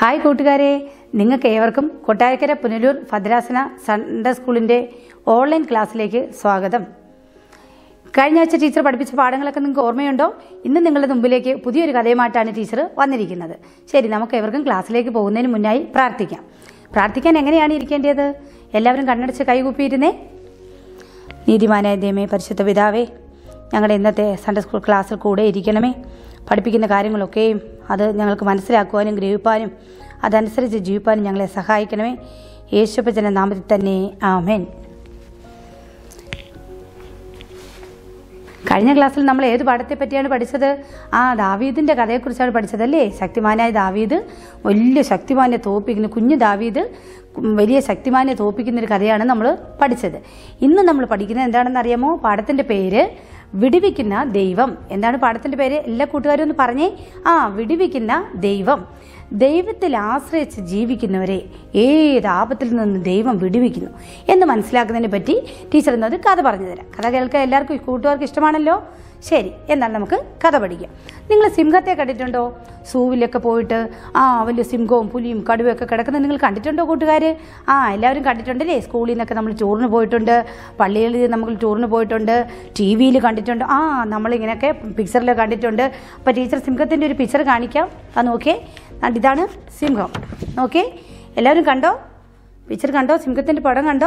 hi കൂട്ടുകാരെ നിങ്ങൾക്ക് ഏവർക്കും കൊട്ടാരക്കര പുനലൂർ ഭദ്രാസന സൺഡേ സ്കൂളിൻ്റെ ഓൺലൈൻ ക്ലാസ്സിലേക്ക് സ്വാഗതം കഴിഞ്ഞ ആഴ്ച ടീച്ചർ പഠിപ്പിച്ച പാഠങ്ങളൊക്കെ നിങ്ങൾക്ക് ഓർമ്മയുണ്ടോ ഇന്ന് നിങ്ങളുടെ മുമ്പിലേക്ക് പുതിയൊരു കഥയുമായിട്ടാണ് ടീച്ചർ വന്നിരിക്കുന്നത് ശരി നമുക്ക് ഏവർക്കും ക്ലാസ്സിലേക്ക് പോകുന്നതിന് മുന്നായി പ്രാർത്ഥിക്കാം പ്രാർത്ഥിക്കാൻ എങ്ങനെയാണ് ഇരിക്കേണ്ടത് എല്ലാവരും കണ്ണടച്ച് കൈകൂപ്പിയിരുന്നേ നീതിമാനായ ദൈവമേ പരിശുദ്ധ പിതാവേ ഞങ്ങളുടെ ഇന്നത്തെ സൺഡേ സ്കൂൾ ക്ലാസ്സിൽ കൂടെ ഇരിക്കണമേ പഠിപ്പിക്കുന്ന കാര്യങ്ങളൊക്കെയും അത് ഞങ്ങൾക്ക് മനസ്സിലാക്കുവാനും ഗ്രഹിപ്പാനും അതനുസരിച്ച് ജീവിപ്പാനും ഞങ്ങളെ സഹായിക്കണമേ യേശുപ്പച്ചൻ്റെ നാമത്തിൽ തന്നെ ആമേൻ കഴിഞ്ഞ ക്ലാസ്സിൽ നമ്മൾ ഏത് പാഠത്തെ പറ്റിയാണ് പഠിച്ചത് ആ ദാവീദിന്റെ കഥയെക്കുറിച്ചാണ് പഠിച്ചത് അല്ലേ ശക്തിമാനായ ദാവീദ് വലിയ ശക്തിമാനെ തോപ്പിക്കുന്ന കുഞ്ഞു ദാവീദ് വലിയ ശക്തിമാനെ തോപ്പിക്കുന്ന ഒരു കഥയാണ് നമ്മൾ പഠിച്ചത് ഇന്ന് നമ്മൾ പഠിക്കുന്നത് എന്താണെന്ന് അറിയാമോ പാഠത്തിന്റെ പേര് വിടിവിക്കുന്ന ദൈവം എന്താണ് പാഠത്തിന്റെ പേര് എല്ലാ കൂട്ടുകാരും ഒന്ന് പറഞ്ഞേ ആ വിടിവിക്കുന്ന ദൈവം ദൈവത്തിൽ ആശ്രയിച്ച് ജീവിക്കുന്നവരെ ഏത് ആപത്തിൽ നിന്ന് ദൈവം വിടുവിക്കുന്നു എന്ന് മനസ്സിലാക്കുന്നതിനെ പറ്റി ടീച്ചർ എന്നൊരു കഥ പറഞ്ഞു തരാം കഥ കേൾക്കാൻ എല്ലാവർക്കും കൂട്ടുകാർക്ക് ഇഷ്ടമാണല്ലോ ശരി എന്നാൽ നമുക്ക് കഥ പഠിക്കാം നിങ്ങൾ സിംഹത്തെ കണ്ടിട്ടുണ്ടോ സൂവിലൊക്കെ പോയിട്ട് ആ വലിയ സിംഹവും പുലിയും കടുവയൊക്കെ കിടക്കുന്നത് നിങ്ങൾ കണ്ടിട്ടുണ്ടോ കൂട്ടുകാർ ആ എല്ലാവരും കണ്ടിട്ടുണ്ടല്ലേ സ്കൂളിൽ നിന്നൊക്കെ നമ്മൾ ടൂറിന് പോയിട്ടുണ്ട് പള്ളിയിൽ നമ്മൾ ടൂറിന് പോയിട്ടുണ്ട് ടി വിയിൽ കണ്ടിട്ടുണ്ട് ആ നമ്മളിങ്ങനെയൊക്കെ പിക്ചറിൽ കണ്ടിട്ടുണ്ട് അപ്പോൾ ടീച്ചർ സിംഹത്തിൻ്റെ ഒരു പിക്ചർ കാണിക്കാം അത് നോക്കിയേ ദാണ്ട് ഇതാണ് സിംഹം നോക്കിയേ എല്ലാവരും കണ്ടോ പിക്ചർ കണ്ടോ സിംഹത്തിൻ്റെ പടം കണ്ടോ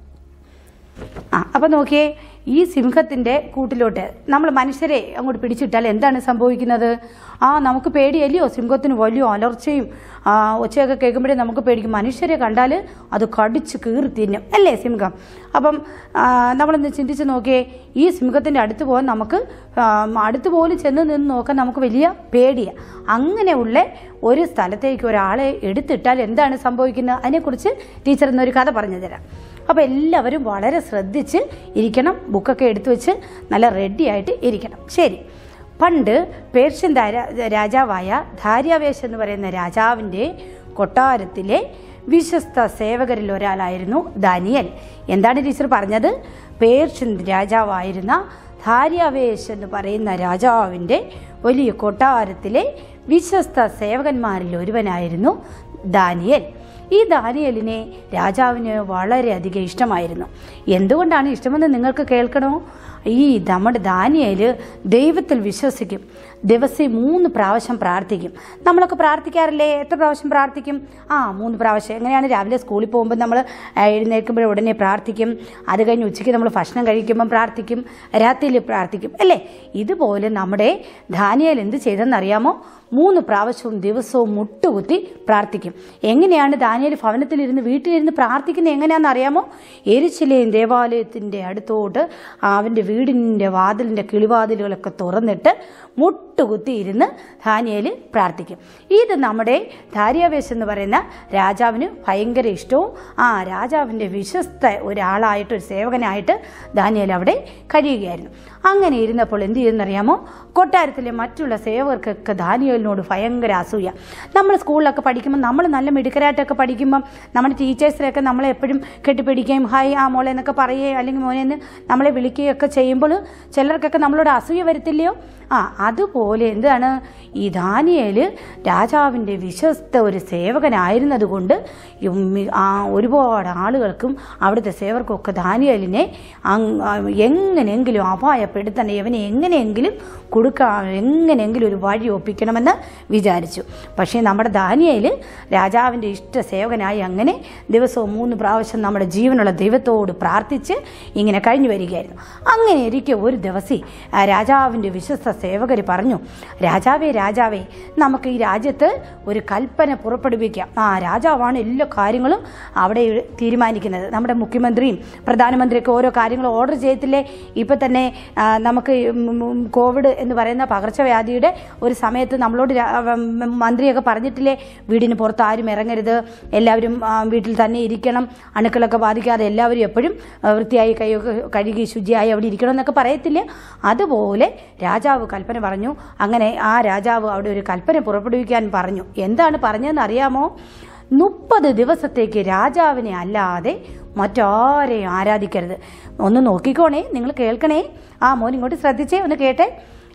ആ അപ്പം നോക്കിയേ ഈ സിംഹത്തിൻ്റെ കൂട്ടിലോട്ട് നമ്മൾ മനുഷ്യരെ അങ്ങോട്ട് പിടിച്ചിട്ടാൽ എന്താണ് സംഭവിക്കുന്നത് ആ നമുക്ക് പേടിയല്ലയോ സിംഹത്തിന് വലിയ അലർച്ചയും ആ, ഒച്ചയൊക്കെ കേൾക്കുമ്പോഴേ നമുക്ക് പേടിക്കും മനുഷ്യരെ കണ്ടാൽ അത് കടിച്ച് കീറി തിന്നും അല്ലേ സിംഹം അപ്പം ആ, നമ്മളൊന്ന് ചിന്തിച്ച് നോക്കിയേ ഈ സിംഹത്തിൻ്റെ അടുത്ത് പോകാൻ നമുക്ക് ആ, അടുത്ത് പോലും ചെന്ന് നിന്ന് നോക്കാൻ നമുക്ക് വലിയ പേടിയാണ് അങ്ങനെയുള്ള ഒരു സ്ഥലത്തേക്ക് ഒരാളെ എടുത്തിട്ടാൽ എന്താണ് സംഭവിക്കുന്നത് അതിനെക്കുറിച്ച് ടീച്ചർ ഇന്നൊരു കഥ പറഞ്ഞു തരാം അപ്പോൾ എല്ലാവരും വളരെ ശ്രദ്ധിച്ച് ഇരിക്കണം ബുക്കൊക്കെ എടുത്തു വെച്ച് നല്ല റെഡി ആയിട്ട് ഇരിക്കണം ശരി പണ്ട് പേർഷ്യൻ ധാര- രാജാവായ ധാര്യാവേശ് എന്ന് പറയുന്ന രാജാവിൻ്റെ കൊട്ടാരത്തിലെ വിശ്വസ്ത സേവകരിൽ ഒരാളായിരുന്നു ദാനിയൽ എന്താണ് ടീച്ചർ പറഞ്ഞത് പേർഷ്യൻ രാജാവായിരുന്ന ധാര്യാവേശ് എന്ന് പറയുന്ന രാജാവിൻ്റെ വലിയ കൊട്ടാരത്തിലെ വിശ്വസ്ത സേവകന്മാരിൽ ഒരുവനായിരുന്നു ദാനിയൽ ഈ ദാനിയലിനെ രാജാവിന് വളരെയധികം ഇഷ്ടമായിരുന്നു എന്തുകൊണ്ടാണ് ഇഷ്ടമെന്ന് നിങ്ങൾക്ക് കേൾക്കണോ ഈ നമ്മുടെ ദാനിയൽ ദൈവത്തിൽ വിശ്വസിക്കും ദിവസം മൂന്ന് പ്രാവശ്യം പ്രാർത്ഥിക്കും നമ്മളൊക്കെ പ്രാർത്ഥിക്കാറില്ലേ എത്ര പ്രാവശ്യം പ്രാർത്ഥിക്കും ആ മൂന്ന് പ്രാവശ്യം എങ്ങനെയാണ് രാവിലെ സ്കൂളിൽ പോകുമ്പോൾ നമ്മൾ എഴുന്നേൽക്കുമ്പോൾ ഉടനെ പ്രാർത്ഥിക്കും അത് കഴിഞ്ഞ് ഉച്ചയ്ക്ക് നമ്മൾ ഭക്ഷണം കഴിക്കുമ്പം പ്രാർത്ഥിക്കും രാത്രിയിൽ പ്രാർത്ഥിക്കും അല്ലേ ഇതുപോലെ നമ്മുടെ ദാനിയൽ എന്ത് ചെയ്തെന്നറിയാമോ മൂന്ന് പ്രാവശ്യവും ദിവസവും മുട്ടുകുത്തി പ്രാർത്ഥിക്കും എങ്ങനെയാണ് ദാനിയൽ ഭവനത്തിലിരുന്ന് വീട്ടിലിരുന്ന് പ്രാർത്ഥിക്കുന്നത് എങ്ങനെയാണെന്ന് അറിയാമോ എരിശിലേയും ദേവാലയത്തിൻ്റെ അടുത്തോട്ട് അവൻ്റെ വീടിൻ്റെ വാതിലിൻ്റെ കിളിവാതിലുകളൊക്കെ തുറന്നിട്ട് മുട്ടുകുത്തി ഇരുന്ന് ദാനിയേൽ പ്രാർത്ഥിക്കും ഇത് നമ്മുടെ ധാര്യാവേശ് എന്ന് പറയുന്ന രാജാവിന് ഭയങ്കര ഇഷ്ടവും ആ രാജാവിൻ്റെ വിശ്വസ്ത ഒരാളായിട്ട് ഒരു സേവകനായിട്ട് ദാനിയേൽ അവിടെ കഴിയുകയായിരുന്നു അങ്ങനെ ഇരുന്നപ്പോൾ എന്ത് ചെയ്യുന്നറിയാമോ കൊട്ടാരത്തിലെ മറ്റുള്ള സേവകർക്കൊക്കെ ദാനിയേലിനോട് ഭയങ്കര അസൂയ നമ്മൾ സ്കൂളിലൊക്കെ പഠിക്കുമ്പോൾ നമ്മൾ നല്ല മിടുക്കരായിട്ടൊക്കെ പഠിക്കുമ്പം നമ്മുടെ ടീച്ചേഴ്സിനെയൊക്കെ നമ്മളെ എപ്പോഴും കെട്ടിപ്പിടിക്കുകയും ഹായ് ആ മോളെ എന്നൊക്കെ പറയുകയും അല്ലെങ്കിൽ മോനെ എന്ന് നമ്മളെ വിളിക്കുകയൊക്കെ ചെയ്യുമ്പോൾ ചിലർക്കൊക്കെ നമ്മളോട് അസൂയ വരത്തില്ലയോ ആ അതുപോലെ എന്താണ് ഈ ദാനിയേൽ രാജാവിൻ്റെ വിശ്വസ്ത ഒരു സേവകനായിരുന്നത് കൊണ്ട് ആ ഒരുപാട് ആളുകൾക്കും അവിടുത്തെ സേവർക്കൊക്കെ ദാനിയേലിനെ അങ് ആ എങ്ങനെയെങ്കിലും അപായപ്പെടുത്തണം ഇവനെ എങ്ങനെയെങ്കിലും കൊടുക്കാൻ എങ്ങനെയെങ്കിലും ഒരു വഴി ഒപ്പിക്കണമെന്ന് വിചാരിച്ചു പക്ഷേ നമ്മുടെ ദാനിയേൽ രാജാവിൻ്റെ ഇഷ്ട സേവകനായി അങ്ങനെ ദിവസവും മൂന്ന് പ്രാവശ്യം നമ്മുടെ ജീവനുള്ള ദൈവത്തോട് പ്രാർത്ഥിച്ച് ഇങ്ങനെ കഴിഞ്ഞു വരികയായിരുന്നു അങ്ങനെ ഇരിക്കെ ഒരു ദിവസം ആ രാജാവിൻ്റെ വിശ്വസ്ത സേവകർ പറഞ്ഞു രാജാവേ രാജാവേ നമുക്ക് ഈ രാജ്യത്ത് ഒരു കൽപ്പന പുറപ്പെടുവിക്കാം ആ രാജാവാണ് എല്ലാ കാര്യങ്ങളും അവിടെ തീരുമാനിക്കുന്നത് നമ്മുടെ മുഖ്യമന്ത്രിയും പ്രധാനമന്ത്രിയൊക്കെ ഓരോ കാര്യങ്ങളും ഓർഡർ ചെയ്യത്തില്ലേ ഇപ്പം തന്നെ ആ, നമുക്ക് ഉം ഉം കോവിഡ് എന്ന് പറയുന്ന പകർച്ചവ്യാധിയുടെ ഒരു സമയത്ത് നമ്മളോട് രാ- ഉം മന്ത്രിയൊക്കെ പറഞ്ഞിട്ടില്ലേ വീടിന് പുറത്ത് ആരും ഇറങ്ങരുത് എല്ലാവരും ആ, വീട്ടിൽ തന്നെ ഇരിക്കണം അണുക്കളൊക്കെ ബാധിക്കാതെ എല്ലാവരും എപ്പോഴും ആ, വൃത്തിയായി കൈയൊക്കെ കഴുകി ശുചിയായി അവിടെ ഇരിക്കണം എന്നൊക്കെ പറയത്തില്ലേ അതുപോലെ രാജാവ് കൽപ്പന പറഞ്ഞു അങ്ങനെ ആ രാജാവ് അവിടെ ഒരു കൽപ്പന പുറപ്പെടുവിക്കാൻ പറഞ്ഞു എന്താണ് പറഞ്ഞതെന്ന് അറിയാമോ മുപ്പത് ദിവസത്തേക്ക് രാജാവിനെ അല്ലാതെ മറ്റാരെയും ആരാധിക്കരുത് ഒന്ന് നോക്കിക്കോണേ നിങ്ങൾ കേൾക്കണേ ആ മോൻ ഇങ്ങോട്ട് ശ്രദ്ധിച്ചേ ഒന്ന് കേട്ടെ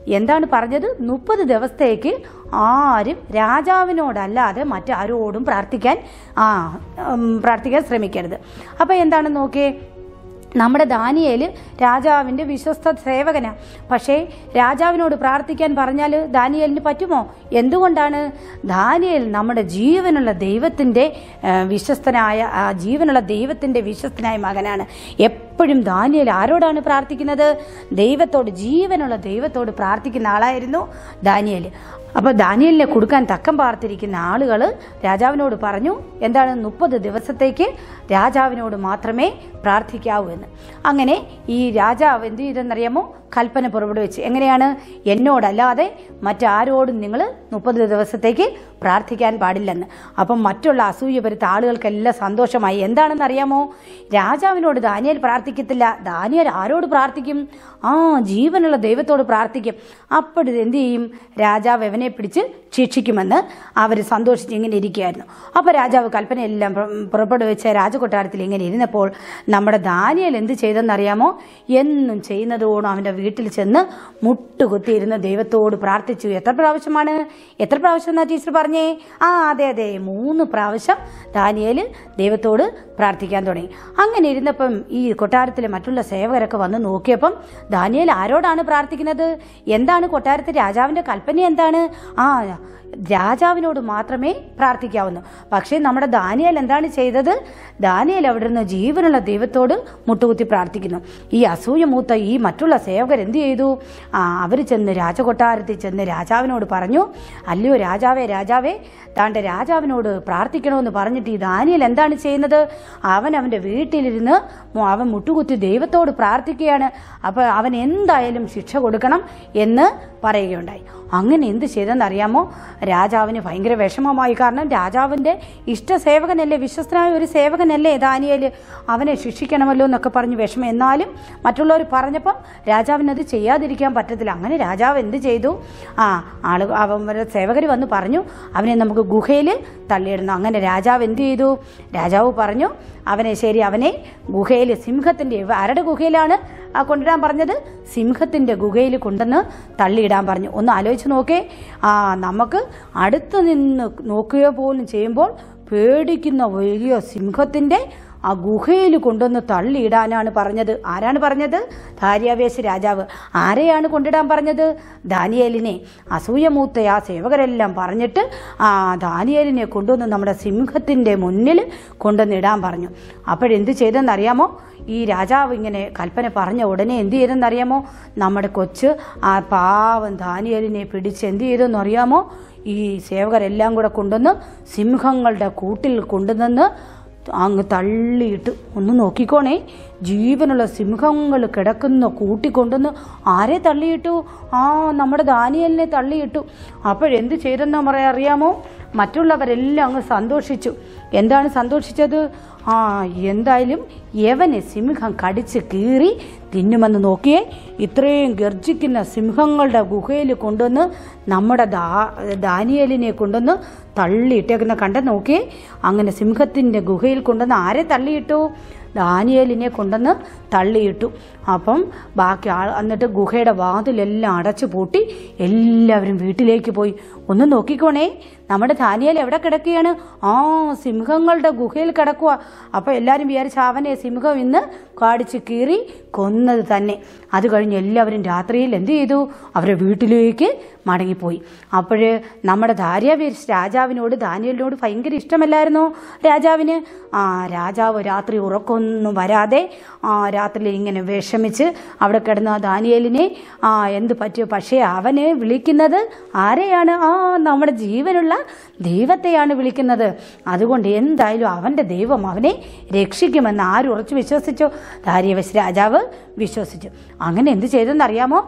എന്താണ് പറഞ്ഞത് മുപ്പത് ദിവസത്തേക്ക് ആരും രാജാവിനോടല്ലാതെ മറ്റാരോടും പ്രാർത്ഥിക്കാൻ ആ ഉം, പ്രാർത്ഥിക്കാൻ ശ്രമിക്കരുത് അപ്പോൾ എന്താണ് നോക്കിയേ നമ്മുടെ ദാനിയേൽ രാജാവിൻ്റെ വിശ്വസ്ത സേവകനാണ് പക്ഷേ രാജാവിനോട് പ്രാർത്ഥിക്കാൻ പറഞ്ഞാൽ ദാനിയേലിന് പറ്റുമോ എന്തുകൊണ്ടാണ് ദാനിയേൽ നമ്മുടെ ജീവനുള്ള ദൈവത്തിൻ്റെ ആ, വിശ്വസ്തനായ ആ, ജീവനുള്ള ദൈവത്തിൻ്റെ വിശ്വസ്തനായ മകനാണ് എപ്പോഴും ദാനിയേൽ ആരോടാണ് പ്രാർത്ഥിക്കുന്നത് ദൈവത്തോട് ജീവനുള്ള ദൈവത്തോട് പ്രാർത്ഥിക്കുന്ന ആളായിരുന്നു ദാനിയേൽ അപ്പോൾ ദാനിയലിനെ കൊടുക്കാൻ തക്കം പാർത്തിരിക്കുന്ന ആളുകൾ രാജാവിനോട് പറഞ്ഞു എന്താണ് മുപ്പത് ദിവസത്തേക്ക് രാജാവിനോട് മാത്രമേ പ്രാർത്ഥിക്കാവൂ എന്ന് അങ്ങനെ ഈ രാജാവ് എന്ത് ചെയ്തെന്നറിയാമോ കൽപ്പന പുറപ്പെടുവിച്ച് എങ്ങനെയാണ് എന്നോടല്ലാതെ മറ്റാരോടും നിങ്ങൾ മുപ്പത് ദിവസത്തേക്ക് പ്രാർത്ഥിക്കാൻ പാടില്ലെന്ന് അപ്പം മറ്റുള്ള അസൂയ വരുത്ത ആളുകൾക്കെല്ലാം സന്തോഷമായി എന്താണെന്ന് അറിയാമോ രാജാവിനോട് ദാനിയൽ പ്രാർത്ഥിക്കത്തില്ല ദാനിയൽ ആരോട് പ്രാർത്ഥിക്കും ആ ജീവനുള്ള ദൈവത്തോട് പ്രാർത്ഥിക്കും അപ്പോഴത് എന്ത് ചെയ്യും രാജാവ് അവനെ പിടിച്ച് ശിക്ഷിക്കുമെന്ന് അവർ സന്തോഷിച്ച് ഇങ്ങനെ ഇരിക്കുകയായിരുന്നു അപ്പോൾ രാജാവ് കൽപ്പനയെല്ലാം പുറ- പുറപ്പെടുവിച്ച രാജകൊട്ടാരത്തിൽ ഇങ്ങനെ ഇരുന്നപ്പോൾ നമ്മുടെ ദാനിയൽ എന്ത് ചെയ്തെന്നറിയാമോ എന്നും ചെയ്യുന്നതോടും അവൻ്റെ വീട്ടിൽ ചെന്ന് മുട്ടുകുത്തിയിരുന്ന് ദൈവത്തോട് പ്രാർത്ഥിച്ചു എത്ര പ്രാവശ്യമാണ് എത്ര പ്രാവശ്യം എന്നാ ടീച്ചർ പറഞ്ഞേ ആ അതെ അതെ മൂന്ന് പ്രാവശ്യം ദാനിയേൽ ദൈവത്തോട് പ്രാർത്ഥിക്കാൻ തുടങ്ങി അങ്ങനെ ഇരുന്നപ്പം ഈ കൊട്ടാരത്തിലെ മറ്റുള്ള സേവകരൊക്കെ വന്ന് നോക്കിയപ്പം ദാനിയേൽ ആരോടാണ് പ്രാർത്ഥിക്കുന്നത് എന്താണ് കൊട്ടാരത്തിൽ രാജാവിൻ്റെ കൽപ്പന എന്താണ് ആ രാജാവിനോട് മാത്രമേ പ്രാർത്ഥിക്കാവുന്നു പക്ഷേ നമ്മുടെ ദാനിയൽ എന്താണ് ചെയ്തത് ദാനിയൽ അവിടെ നിന്ന് ജീവനുള്ള ദൈവത്തോട് മുട്ടുകുത്തി പ്രാർത്ഥിക്കുന്നു ഈ അസൂയ മൂത്ത ഈ മറ്റുള്ള സേവകർ എന്ത് ചെയ്തു ആ അവർ ചെന്ന് രാജകൊട്ടാരത്തിൽ ചെന്ന് രാജാവിനോട് പറഞ്ഞു അല്ലയോ രാജാവേ രാജാവേ താൻ്റെ രാജാവിനോട് പ്രാർത്ഥിക്കണമെന്ന് പറഞ്ഞിട്ട് ഈ ദാനിയൽ എന്താണ് ചെയ്യുന്നത് അവൻ അവൻ്റെ വീട്ടിലിരുന്ന് മു- അവൻ മുട്ടുകുത്തി ദൈവത്തോട് പ്രാർത്ഥിക്കുകയാണ് അപ്പോൾ അവൻ എന്തായാലും ശിക്ഷ കൊടുക്കണം എന്ന് പറയുകയുണ്ടായി അങ്ങനെ എന്ത് ചെയ്തെന്നറിയാമോ രാജാവിന് ഭയങ്കര വിഷമമായി കാരണം രാജാവിൻ്റെ ഇഷ്ടസേവകനല്ലേ വിശ്വസ്തനായ ഒരു സേവകനല്ലേ ദാനിയേൽ അവനെ ശിക്ഷിക്കണമല്ലോ എന്നൊക്കെ പറഞ്ഞ് വിഷമം എന്നാലും മറ്റുള്ളവർ പറഞ്ഞപ്പം രാജാവിനത് ചെയ്യാതിരിക്കാൻ പറ്റത്തില്ല അങ്ങനെ രാജാവ് എന്ത് ചെയ്തു ആ ആള് അവൻ സേവകർ വന്ന് പറഞ്ഞു അവനെ നമുക്ക് ഗുഹയിൽ തള്ളിയിടുന്നു അങ്ങനെ രാജാവ് എന്ത് ചെയ്തു രാജാവ് പറഞ്ഞു അവനെ ശരി അവനെ ഗുഹയിൽ സിംഹത്തിൻ്റെ ആരുടെ ഗുഹയിലാണ് ആ കൊണ്ടിടാൻ പറഞ്ഞത് സിംഹത്തിൻ്റെ ഗുഹയിൽ കൊണ്ടുവന്ന് തള്ളിയിടാൻ പറഞ്ഞു ഒന്ന് ആലോചിച്ച് നോക്കേ ആ നമുക്ക് അടുത്ത് നിന്ന് നോക്കുക പോലും ചെയ്യുമ്പോൾ പേടിക്കുന്ന വലിയ സിംഹത്തിൻ്റെ ആ ഗുഹയിൽ കൊണ്ടുവന്ന് തള്ളിയിടാനാണ് പറഞ്ഞത് ആരാണ് പറഞ്ഞത് ധാര്യാവേശ രാജാവ് ആരെയാണ് കൊണ്ടിടാൻ പറഞ്ഞത് ദാനിയേലിനെ അസൂയമൂത്ത ആ സേവകരെല്ലാം പറഞ്ഞിട്ട് ആ ദാനിയേലിനെ കൊണ്ടുവന്ന് നമ്മുടെ സിംഹത്തിൻ്റെ മുന്നിൽ കൊണ്ടുവന്ന് ഇടാൻ പറഞ്ഞു അപ്പോഴെന്ത് ചെയ്തെന്നറിയാമോ ഈ രാജാവ് ഇങ്ങനെ കൽപ്പന പറഞ്ഞ ഉടനെ എന്ത് ചെയ്തെന്നറിയാമോ നമ്മുടെ കൊച്ച് ആ പാവം ദാനിയേലിനെ പിടിച്ച് എന്ത് ചെയ്തെന്നറിയാമോ ഈ സേവകരെല്ലാം കൂടെ കൊണ്ടുവന്ന് സിംഹങ്ങളുടെ കൂട്ടിൽ കൊണ്ടുവന്ന് അങ്ങ് തള്ളിയിട്ട് ഒന്ന് നോക്കിക്കോണേ ജീവനുള്ള സിംഹങ്ങൾ കിടക്കുന്ന കൂട്ടിക്കൊണ്ടുവന്ന് ആരെ തള്ളിയിട്ടു ആ നമ്മുടെ ദാനിയലിനെ തള്ളിയിട്ടു അപ്പോഴെന്ത് ചെയ്തെന്ന് പറയാ അറിയാമോ മറ്റുള്ളവരെല്ലാം അങ്ങ് സന്തോഷിച്ചു എന്താണ് സന്തോഷിച്ചത് ആ എന്തായാലും യവനെ സിംഹം കടിച്ച് കീറി തിന്നുമെന്ന് നോക്കിയേ ഇത്രയും ഗർജിക്കുന്ന സിംഹങ്ങളുടെ ഗുഹയിൽ കൊണ്ടുവന്ന് നമ്മുടെ ദാ ദാനിയലിനെ കൊണ്ടുവന്ന് തള്ളിയിട്ടേക്കുന്ന കണ്ട നോക്കിയേ അങ്ങനെ സിംഹത്തിൻ്റെ ഗുഹയിൽ കൊണ്ടുവന്ന് ആരെ തള്ളിയിട്ടു ദാനിയലിനെ കൊണ്ടുവന്ന് തള്ളിയിട്ടു അപ്പം ബാക്കി ആൾ എന്നിട്ട് ഗുഹയുടെ വാതിലെല്ലാം അടച്ചു പൂട്ടി എല്ലാവരും വീട്ടിലേക്ക് പോയി ഒന്ന് നോക്കിക്കോണേ നമ്മുടെ ദാനിയൽ എവിടെ കിടക്കുകയാണ് ആ സിംഹങ്ങളുടെ ഗുഹയിൽ കിടക്കുക അപ്പോൾ എല്ലാവരും വിചാരിച്ച അവനെ സിംഹം ഇന്ന് കാടിച്ച് കീറി കൊന്നത് തന്നെ അത് കഴിഞ്ഞ് എല്ലാവരും രാത്രിയിൽ എന്ത് ചെയ്തു അവരുടെ വീട്ടിലേക്ക് മടങ്ങിപ്പോയി അപ്പോൾ നമ്മുടെ ദാര്യാവേശ് രാജാവിനോട് ദാനിയലിനോട് ഭയങ്കര ഇഷ്ടമല്ലായിരുന്നോ രാജാവിന് ആ രാജാവ് രാത്രി ഉറക്കമൊന്നും വരാതെ ആ രാത്രിയിൽ ഇങ്ങനെ വിഷമിച്ച് അവിടെ കിടന്ന ആ ദാനിയലിനെ ആ എന്ത് പറ്റിയോ പക്ഷേ അവനെ വിളിക്കുന്നത് ആരെയാണ് ആ നമ്മുടെ ജീവനുള്ള ദൈവത്തെയാണ് വിളിക്കുന്നത് അതുകൊണ്ട് എന്തായാലും അവൻ്റെ ദൈവം അവനെ രക്ഷിക്കുമെന്ന് ആരും ഉറച്ചു വിശ്വസിച്ചോ ദാര്യവശ് രാജാവ് വിശ്വസിച്ചു അങ്ങനെ എന്ത് ചെയ്തെന്നറിയാമോ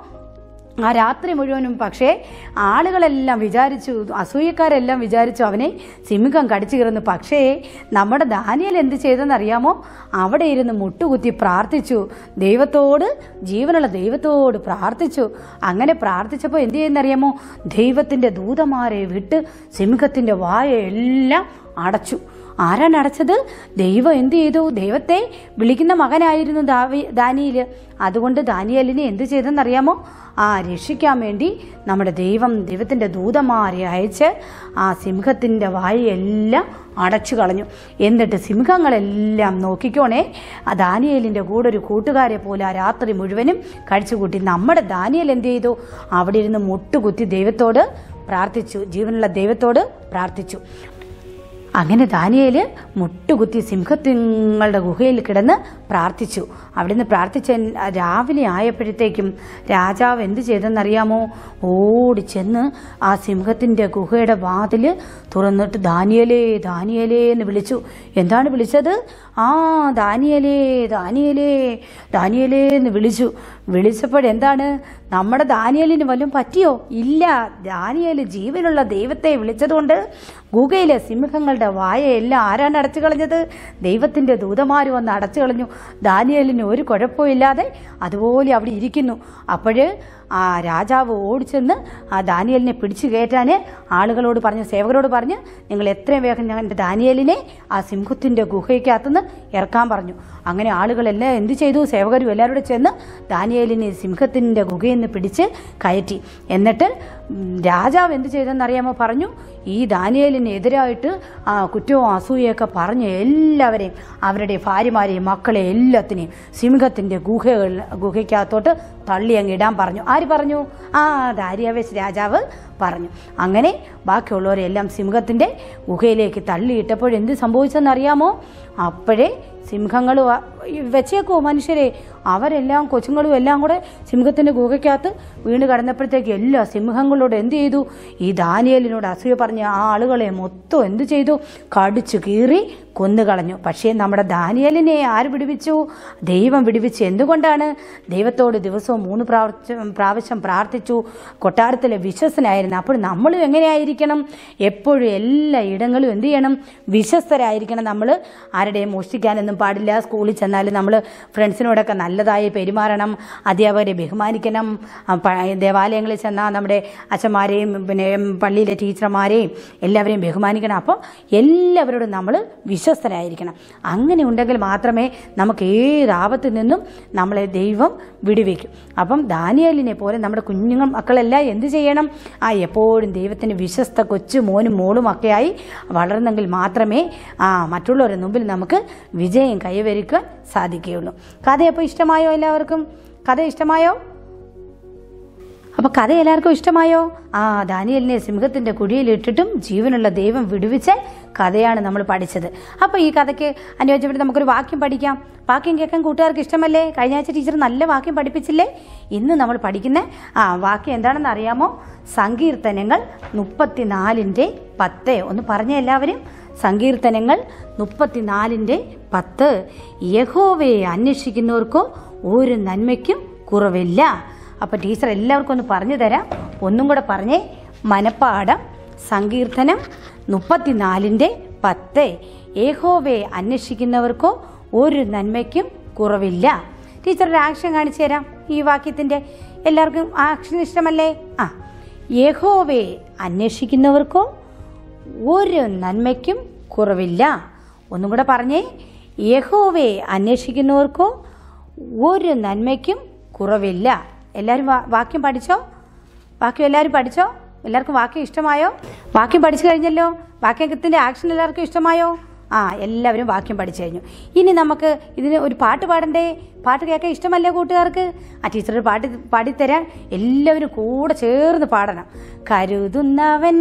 ആ രാത്രി മുഴുവനും പക്ഷേ ആളുകളെല്ലാം വിചാരിച്ചു അസൂയക്കാരെല്ലാം വിചാരിച്ചു അവനെ സിംഹം കടിച്ചു കയറുന്നു പക്ഷേ നമ്മുടെ ദാനിയൽ എന്ത് ചെയ്തെന്നറിയാമോ അവിടെ ഇരുന്ന് മുട്ടുകുത്തി പ്രാർത്ഥിച്ചു ദൈവത്തോട് ജീവനുള്ള ദൈവത്തോട് പ്രാർത്ഥിച്ചു അങ്ങനെ പ്രാർത്ഥിച്ചപ്പോൾ എന്ത് ചെയ്യുന്നറിയാമോ ദൈവത്തിൻ്റെ ദൂതമാരെ വിട്ട് സിംഹത്തിൻ്റെ വായ എല്ലാം അടച്ചു ആരാണ് അടച്ചത് ദൈവം എന്ത് ചെയ്തു ദൈവത്തെ വിളിക്കുന്ന മകനായിരുന്നു ദാവി ദാനിയിൽ അതുകൊണ്ട് ദാനിയലിനെ എന്ത് ചെയ്തെന്നറിയാമോ ആ രക്ഷിക്കാൻ വേണ്ടി നമ്മുടെ ദൈവം ദൈവത്തിൻ്റെ ദൂതന്മാരെ അയച്ച് ആ സിംഹത്തിൻ്റെ വായയെല്ലാം അടച്ചു കളഞ്ഞു എന്നിട്ട് സിംഹങ്ങളെല്ലാം നോക്കിക്കോണേ ആ ദാനിയേലിൻ്റെ കൂടെ ഒരു കൂട്ടുകാരെ പോലെ ആ രാത്രി മുഴുവനും കഴിച്ചുകൂട്ടി നമ്മുടെ ദാനിയേൽ എന്ത് ചെയ്തു അവിടെ ഇരുന്ന് മുട്ടുകുത്തി ദൈവത്തോട് പ്രാർത്ഥിച്ചു ജീവനുള്ള ദൈവത്തോട് പ്രാർത്ഥിച്ചു അങ്ങനെ ദാനിയേൽ മുട്ടുകുത്തി സിംഹത്തിങ്ങളുടെ ഗുഹയിൽ കിടന്ന് പ്രാർത്ഥിച്ചു അവിടുന്ന് പ്രാർത്ഥിച്ച രാവിലെ ആയപ്പോഴത്തേക്കും രാജാവ് എന്ത് ചെയ്തെന്നറിയാമോ ഓടി ചെന്ന് ആ സിംഹത്തിൻ്റെ ഗുഹയുടെ വാതിൽ തുറന്നിട്ട് ദാനിയലേ ദാനിയലേ എന്ന് വിളിച്ചു എന്താണ് വിളിച്ചത് ആ ദാനിയലേ ദാനിയലേ ദാനിയലേ എന്ന് വിളിച്ചു വിളിച്ചപ്പോഴെന്താണ് നമ്മുടെ ദാനിയലിന് വല്ലതും പറ്റിയോ ഇല്ല ദാനിയൽ ജീവനുള്ള ദൈവത്തെ വിളിച്ചതുകൊണ്ട് ഗുഹയിലെ സിംഹങ്ങളുടെ വായയെല്ലാം ആരാണ് അടച്ചു കളഞ്ഞത് ദൈവത്തിൻ്റെ ദൂതമാര് വന്ന് അടച്ചു കളഞ്ഞു ദാനിയലിന് ഒരു കുഴപ്പമില്ലാതെ അതുപോലെ അവിടെ ഇരിക്കുന്നു അപ്പോഴ് ആ രാജാവ് ഓടിച്ചെന്ന് ആ ദാനിയലിനെ പിടിച്ചു കയറ്റാൻ ആളുകളോട് പറഞ്ഞു സേവകരോട് പറഞ്ഞ് നിങ്ങൾ എത്രയും വേഗം ഞാൻ എൻ്റെ ദാനിയലിനെ ആ സിംഹത്തിൻ്റെ ഗുഹയ്ക്കകത്തുനിന്ന് ഇറക്കാൻ പറഞ്ഞു അങ്ങനെ ആളുകളെല്ലാം എന്ത് ചെയ്തു സേവകരും എല്ലാവരും കൂടെ ചെന്ന് ദാനിയലിനെ സിംഹത്തിൻ്റെ ഗുഹയിൽ നിന്ന് പിടിച്ച് കയറ്റി എന്നിട്ട് ഉം, രാജാവ് എന്ത് ചെയ്തെന്നറിയാമോ പറഞ്ഞു ഈ ദാനിയലിന് എതിരായിട്ട് ആ കുറ്റവും അസൂയൊക്കെ പറഞ്ഞ് എല്ലാവരെയും അവരുടെ ഭാര്യമാരെയും മക്കളെ എല്ലാത്തിനെയും സിംഹത്തിൻ്റെ ഗുഹകൾ ഗുഹയ്ക്കകത്തോട്ട് തള്ളി അങ്ങ് ഇടാൻ പറഞ്ഞു ആര് പറഞ്ഞു ആ ദാരിയാവേശ് രാജാവ് പറഞ്ഞു അങ്ങനെ ബാക്കിയുള്ളവരെല്ലാം സിംഹത്തിൻ്റെ ഗുഹയിലേക്ക് തള്ളിയിട്ടപ്പോൾ എന്ത് സംഭവിച്ചെന്നറിയാമോ അപ്പോഴേ സിംഹങ്ങൾ വെച്ചേക്കോ മനുഷ്യരെ അവരെല്ലാം കൊച്ചുങ്ങളും എല്ലാം കൂടെ സിംഹത്തിൻ്റെ ഗുഹയ്ക്കകത്ത് വീണ് കടന്നപ്പോഴത്തേക്ക് എല്ലാ സിംഹങ്ങളോട് എന്ത് ചെയ്തു ഈ ദാനിയലിനോട് അസൂയ പറഞ്ഞ ആ ആളുകളെ മൊത്തം എന്ത് ചെയ്തു കടിച്ചു കീറി കൊന്നുകളഞ്ഞു പക്ഷേ നമ്മുടെ ദാനിയലിനെ ആര് വിടുവിച്ചു ദൈവം വിടുവിച്ച് എന്തുകൊണ്ടാണ് ദൈവത്തോട് ദിവസവും മൂന്ന് പ്രാവശ്യം പ്രാവശ്യം പ്രാർത്ഥിച്ചു കൊട്ടാരത്തിലെ വിശ്വസനായിരുന്നു അപ്പോൾ നമ്മളും എങ്ങനെയായിരിക്കണം എപ്പോഴും എല്ലാ ഇടങ്ങളും എന്ത് ചെയ്യണം വിശ്വസ്തരായിരിക്കണം നമ്മൾ ആരുടെയും മോഷ്ടിക്കാനൊന്നും പാടില്ല സ്കൂളിൽ ചെന്നാൽ നമ്മൾ ഫ്രണ്ട്സിനോടൊക്കെ നല്ലതായി പെരുമാറണം അധ്യാപകരെ ബഹുമാനിക്കണം ആ, പ- ദേവാലയങ്ങളിൽ ചെന്നാൽ നമ്മുടെ അച്ഛന്മാരെയും പിന്നെ പള്ളിയിലെ ടീച്ചർമാരെയും എല്ലാവരെയും ബഹുമാനിക്കണം അപ്പോൾ എല്ലാവരോടും നമ്മൾ വിശ്വസ്തരായിരിക്കണം അങ്ങനെ ഉണ്ടെങ്കിൽ മാത്രമേ നമുക്ക് ഏത് ആപത്തിൽ നിന്നും നമ്മളെ ദൈവം വിടുവിക്കും അപ്പം ദാനിയലിനെ പോലെ നമ്മുടെ കുഞ്ഞുങ്ങൾ മക്കളെല്ലാം എന്ത് ചെയ്യണം ആ എപ്പോഴും ദൈവത്തിന് വിശ്വസ്ത കൊച്ചു മോനും മോളും ഒക്കെയായി വളർന്നെങ്കിൽ മാത്രമേ ആ മറ്റുള്ളവരുടെ മുമ്പിൽ നമുക്ക് വിജയം കൈവരിക്കാൻ സാധിക്കുകയുള്ളൂ കഥയപ്പോൾ ഇഷ്ടമായോ എല്ലാവർക്കും കഥ ഇഷ്ടമായോ അപ്പൊ കഥ എല്ലാവർക്കും ഇഷ്ടമായോ ആ ദാനിയലിനെ സിംഹത്തിന്റെ കുഴിയിലിട്ടിട്ടും ജീവനുള്ള ദൈവം വിടുവിച്ച കഥയാണ് നമ്മൾ പഠിച്ചത് അപ്പൊ ഈ കഥയ്ക്ക് അനുയോജ്യപ്പെട്ട് നമുക്കൊരു വാക്യം പഠിക്കാം വാക്യം കേൾക്കാൻ കൂട്ടുകാർക്ക് ഇഷ്ടമല്ലേ കഴിഞ്ഞ ആഴ്ച ടീച്ചർ നല്ല വാക്യം പഠിപ്പിച്ചില്ലേ ഇന്ന് നമ്മൾ പഠിക്കുന്ന ആ വാക്യം എന്താണെന്ന് അറിയാമോ സങ്കീർത്തനങ്ങൾ മുപ്പത്തിനാലിൻ്റെ പത്ത് ഒന്ന് പറഞ്ഞ എല്ലാവരും സങ്കീർത്തനങ്ങൾ മുപ്പത്തിനാലിൻ്റെ പത്ത് യഹോവയെ അന്വേഷിക്കുന്നവർക്കോ ഒരു നന്മയ്ക്കും കുറവില്ല അപ്പോൾ ടീച്ചർ എല്ലാവർക്കും ഒന്ന് പറഞ്ഞു തരാം ഒന്നും കൂടെ പറഞ്ഞേ മനപ്പാടം സങ്കീർത്തനം മുപ്പത്തിനാലിൻ്റെ പത്ത് ഏഹോവയെ അന്വേഷിക്കുന്നവർക്കോ ഒരു നന്മയ്ക്കും കുറവില്ല ടീച്ചർ ഒരു ആക്ഷൻ കാണിച്ചു തരാം ഈ വാക്യത്തിൻ്റെ എല്ലാവർക്കും ആക്ഷൻ ഇഷ്ടമല്ലേ ആ യഹോവയെ അന്വേഷിക്കുന്നവർക്കോ ഒരു നന്മയ്ക്കും കുറവില്ല ഒന്നും കൂടെ പറഞ്ഞേ യഹോവയെ അന്വേഷിക്കുന്നവർക്കോ ഒരു നന്മയ്ക്കും കുറവില്ല എല്ലാവരും വാ- വാക്യം പഠിച്ചോ വാക്യം എല്ലാവരും പഠിച്ചോ എല്ലാവർക്കും വാക്യം ഇഷ്ടമായോ വാക്യം പഠിച്ചു കഴിഞ്ഞല്ലോ വാക്യത്തിൻ്റെ ആക്ഷൻ എല്ലാവർക്കും ഇഷ്ടമായോ ആ എല്ലാവരും വാക്യം പഠിച്ചു കഴിഞ്ഞു ഇനി നമുക്ക് ഇതിന് ഒരു പാട്ട് പാടണ്ടേ പാട്ട് കേൾക്കാൻ ഇഷ്ടമല്ലേ കൂട്ടുകാർക്ക് ആ ടീച്ചർ ഒരു പാട്ട് പാടിത്തരാൻ എല്ലാവരും കൂടെ ചേർന്ന് പാടണം കരുതുന്നവൻ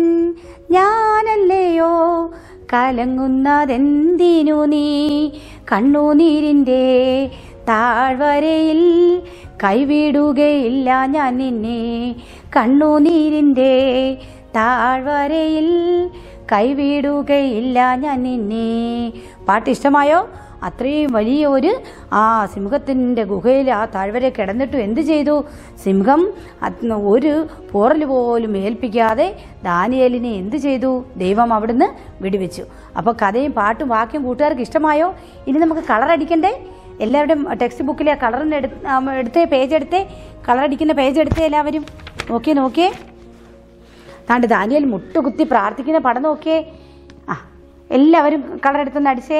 ഞാനല്ലയോ കലങ്ങുന്നതെന്തിനു നീ കണ്ണുനീരിൻ്റെ താഴ്വരയിൽ കൈവിടുകയില്ല ഞാൻ നിന്നെ കണ്ണുനീരിൻ്റെ താഴ്വരയിൽ കൈവിടുകയില്ല ഞാൻ നിന്നെ പാട്ട് ഇഷ്ടമായോ അത്രയും വലിയ ഒരു ആ സിംഹത്തിൻ്റെ ഗുഹയിൽ ആ താഴ്വര കിടന്നിട്ടും എന്ത് ചെയ്തു സിംഹം അത് ഒരു പോറൽ പോലും ഏൽപ്പിക്കാതെ ദാനിയേലിനെ എന്ത് ചെയ്തു ദൈവം അവിടുന്ന് വിടുവിച്ചു അപ്പോൾ കഥയും പാട്ടും വാക്യം കൂട്ടുകാർക്ക് ഇഷ്ടമായോ ഇനി നമുക്ക് കളർ അടിക്കണ്ടേ എല്ലാവരുടെയും ടെക്സ്റ്റ് ബുക്കിലെ കളറിന് എടുത്ത് ആ, എടുത്തേ പേജ് എടുത്തേ കളർ അടിക്കുന്ന പേജ് എടുത്തേ എല്ലാവരും നോക്കിയേ നോക്കിയേ താണ്ട് ദാനിയൽ മുട്ടുകുത്തി പ്രാർത്ഥിക്കുന്ന പടം നോക്കിയേ ആ എല്ലാവരും കളർ എടുത്തൊന്ന് അടിച്ചേ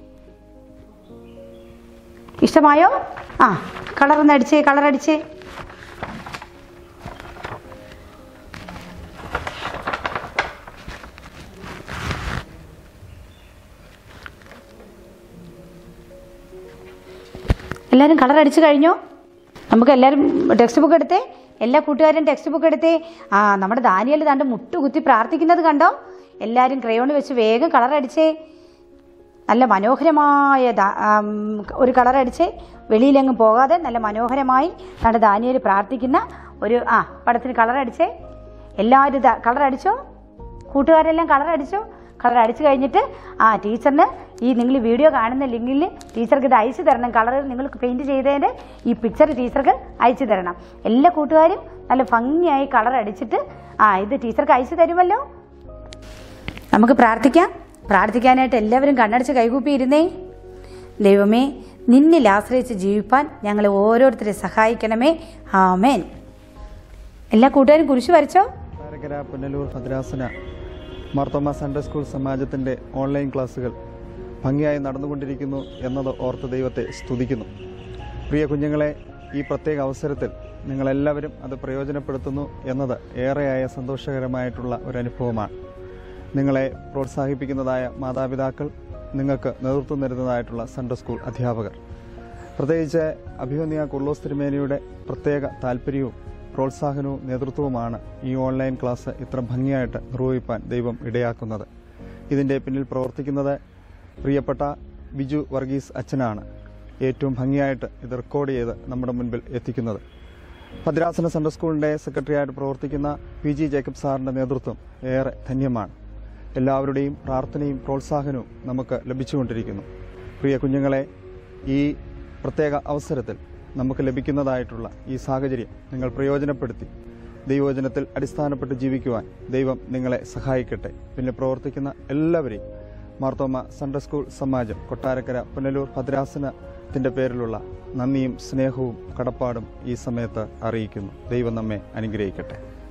ഇഷ്ടമായോ ആ കളർ ഒന്ന് അടിച്ചേ കളർ അടിച്ചേ എല്ലാവരും കളർ അടിച്ചു കഴിഞ്ഞോ നമുക്ക് എല്ലാവരും ടെക്സ്റ്റ് ബുക്ക് എടുത്തേ എല്ലാ കൂട്ടുകാരും ടെക്സ്റ്റ് ബുക്ക് എടുത്തേ ആ നമ്മുടെ ദാനിയൽ താണ്ട് മുട്ടുകുത്തി പ്രാർത്ഥിക്കുന്നത് കണ്ടോ എല്ലാവരും ക്രയോൺ വെച്ച് വേഗം കളർ അടിച്ചേ നല്ല മനോഹരമായ ദാ- ആം, ഒരു കളർ അടിച്ച് വെളിയിലെങ്ങും പോകാതെ നല്ല മനോഹരമായി നമ്മുടെ ദാനിയൽ പ്രാർത്ഥിക്കുന്ന ഒരു ആ പടത്തിന് കളർ അടിച്ചേ എല്ലാവരും കളർ അടിച്ചോ കൂട്ടുകാരെല്ലാം കളർ അടിച്ചോ കളർ അടിച്ചു കഴിഞ്ഞിട്ട് ആ ടീച്ചറിന് ഈ നിങ്ങൾ വീഡിയോ കാണുന്ന ലിങ്കിൽ ടീച്ചർക്ക് ഇത് അയച്ചു തരണം കളർ നിങ്ങൾ പെയിൻറ് ചെയ്തതിൻ്റെ ഈ പിക്ചർ ടീച്ചർക്ക് അയച്ചു തരണം എല്ലാ കൂട്ടുകാരും നല്ല ഭംഗിയായി കളർ അടിച്ചിട്ട് ആ ഇത് ടീച്ചർക്ക് അയച്ചു തരുമല്ലോ നമുക്ക് പ്രാർത്ഥിക്കാം പ്രാർത്ഥിക്കാനായിട്ട് എല്ലാവരും കണ്ണടച്ച് കൈകൂപ്പിയിരുന്നേ ദൈവമേ നിന്നിൽ ആശ്രയിച്ച് ജീവിപ്പാൻ ഞങ്ങളെ ഓരോരുത്തരെ സഹായിക്കണമേ ആമേൻ എല്ലാ കൂട്ടുകാരും കുരിശ് വരച്ചോ താരകര പുനലൂർ ഭദ്രാസന മാർത്തോമ സൺഡേ സ്കൂൾ സമാജത്തിൻ്റെ ഓൺലൈൻ ക്ലാസ്സുകൾ ഭംഗിയായി നടന്നുകൊണ്ടിരിക്കുന്നു എന്നത് ഓർത്ത് ദൈവത്തെ സ്തുതിക്കുന്നു പ്രിയ കുഞ്ഞുങ്ങളെ ഈ പ്രത്യേക അവസരത്തിൽ നിങ്ങളെല്ലാവരും അത് പ്രയോജനപ്പെടുത്തുന്നു എന്നത് ഏറെയായ സന്തോഷകരമായിട്ടുള്ള ഒരു അനുഭവമാണ് നിങ്ങളെ പ്രോത്സാഹിപ്പിക്കുന്നതായ മാതാപിതാക്കൾ നിങ്ങൾക്ക് നേതൃത്വം തരുന്നതായിട്ടുള്ള സൺഡേ സ്കൂൾ അധ്യാപകർ പ്രത്യേകിച്ച് അഭിമന്യ കുർലോസ് തിരുമേനിയുടെ പ്രത്യേക താല്പര്യവും പ്രോത്സാഹനവും നേതൃത്വവുമാണ് ഈ ഓൺലൈൻ ക്ലാസ് ഇത്ര ഭംഗിയായിട്ട് നിർവഹിപ്പാൻ ദൈവം ഇടയാക്കുന്നത് ഇതിൻ്റെ പിന്നിൽ പ്രവർത്തിക്കുന്നത് പ്രിയപ്പെട്ട ബിജു വർഗീസ് അച്ഛനാണ് ഏറ്റവും ഭംഗിയായിട്ട് ഇത് റെക്കോർഡ് ചെയ്ത് നമ്മുടെ മുൻപിൽ എത്തിക്കുന്നത് ഭദ്രാസന സൺഡേ സ്കൂളിൻ്റെ സെക്രട്ടറിയായിട്ട് പ്രവർത്തിക്കുന്ന പി ജി ജേക്കബ് സാറിൻ്റെ നേതൃത്വം ഏറെ ധന്യമാണ് എല്ലാവരുടെയും പ്രാർത്ഥനയും പ്രോത്സാഹനവും നമുക്ക് ലഭിച്ചുകൊണ്ടിരിക്കുന്നു പ്രിയ കുഞ്ഞുങ്ങളെ ഈ പ്രത്യേക അവസരത്തിൽ നമുക്ക് ലഭിക്കുന്നതായിട്ടുള്ള ഈ സാഹചര്യം നിങ്ങൾ പ്രയോജനപ്പെടുത്തി ദൈവവചനത്തിൽ അടിസ്ഥാനപ്പെട്ട് ജീവിക്കുവാൻ ദൈവം നിങ്ങളെ സഹായിക്കട്ടെ പിന്നെ പ്രവർത്തിക്കുന്ന എല്ലാവരെയും മാർത്തോമ സൺഡേ സ്കൂൾ സമാജം കൊട്ടാരക്കര പുനലൂർ ഭദ്രാസനത്തിൻ്റെ പേരിലുള്ള നന്ദിയും സ്നേഹവും കടപ്പാടും ഈ സമയത്ത് അറിയിക്കുന്നു ദൈവം നമ്മെ അനുഗ്രഹിക്കട്ടെ